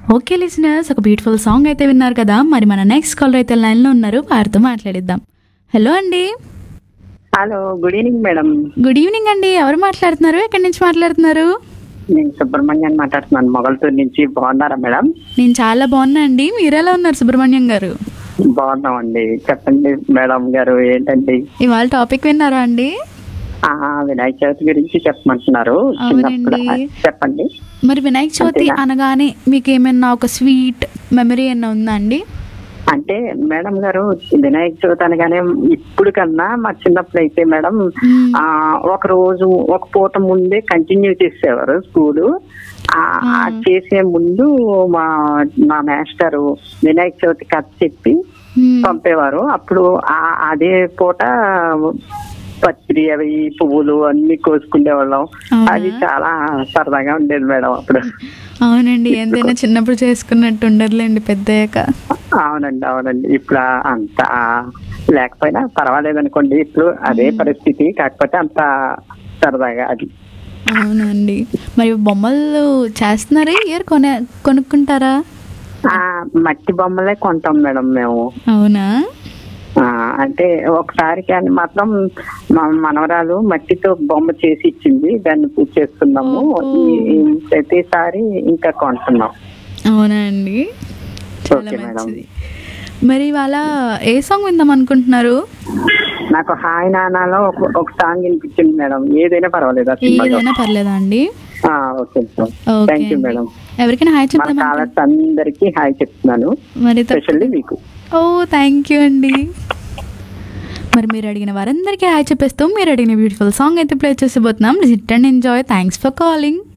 Okay listeners ఒక beautiful song అయితే విన్నారు కదా మరి మన నెక్స్ట్ కాలర్ అయితే లైన్లో ఉన్నారు వారితో మాట్లాడిద్దాం హలో అండి hello good evening madam good evening అండి ఎవరు మాట్లాడుతున్నారు ఎక్కడి నుంచి మాట్లాడుతున్నారు నేను సుబ్రహ్మణ్యాన్ని మాట్లాడుతున్నాను మొగల్తూరు నుంచి బాగున్నారా మేడం నేను చాలా బాగున్నా అండి మీరు ఎలా ఉన్నారు సుబ్రహ్మణ్యం గారు బాగున్నామండి చెప్పండి మేడం గారు ఏంటండి ఇవాళ టాపిక్ విన్నారా అండి ఆ వినాయక చవితి గురించి చెప్పమంటున్నారు చిన్నప్పుడు అవునండి. చెప్పండి మరి వినాయక చవితి అంతేనా? అనగానే మీకు ఏమైనా ఒక స్వీట్ మెమరీ ఏమైనా ఉందా అండి అంటే మేడం గారు వినాయక చవితి అనగానే ఇప్పుడు కన్నా మా చిన్నప్పుడు అయితే మేడం మ్మ్. ఆ ఒక రోజు ఒక పూట ముందే కంటిన్యూ చేసేవారు స్కూలు ఆ ఆ చేసే ముందు మా మా మాస్టరు వినాయక చవితి కథ చెప్పి మ్మ్. పంపేవారు అప్పుడు ఆ అదే పూట పత్రి అవి పువ్వులు అన్ని కోసుకునే వాళ్ళం అవునా? అది చాలా సరదాగా ఉండేది మేడం అప్పుడు అవునండి ఎంతైనా చిన్నప్పుడు చేసుకున్నట్టు ఉండదులేండి పెద్దయ్యాక అవునండి అవునండి ఇప్పుడు ఆ అంత లేకపోయినా పర్వాలేదు అనుకోండి ఇప్పుడు అదే పరిస్థితి కాకపోతే అంత సరదాగా అది అవునండి మరి బొమ్మలు చేస్తున్నారా ఇయర్ కొనే కొనుక్కుంటారా ఆ మట్టి బొమ్మలే కొంటాం మేడం మేము అవునా ఆ, అంటే ఒకసారి కానీ మాత్రం మా మనవరాలు మట్టితో బొమ్మ చేసి ఇచ్చింది దాన్ని పూజ చేస్తున్నాము ఓహో. ఈ- ఈ ప్రతిసారి ఇంకా కొంటున్నాం అవునా అండి చాలా ఓకే మేడం. మంచిది మరి ఇవాళ ఏ సాంగ్ విందాం అనుకుంటున్నారు నాకు హాయ్ నానాలో ఒక ఒక సాంగ్ వినిపించింది మేడం ఏదైనా పర్వాలేదు ఆ సినిమాలో ఏదైనా పర్లేదా అండి ఆ, okay madam okay thank you అండి. మేడం ఎవరికైనా హాయ్ మన చెప్తాం కాలర్స్ అందరికి హాయ్ చెప్తున్నాను మరి తప్ప- స్పెషల్లీ మీకు ఓ థ్యాంక్ యూ అండి మరి మీరు అడిగిన వారందరికీ హాయ్ చెప్పేస్తూ మీరు అడిగిన బ్యూటిఫుల్ సాంగ్ అయితే ప్లే చేసిపోతున్నాం లిట్ and enjoy thanks for calling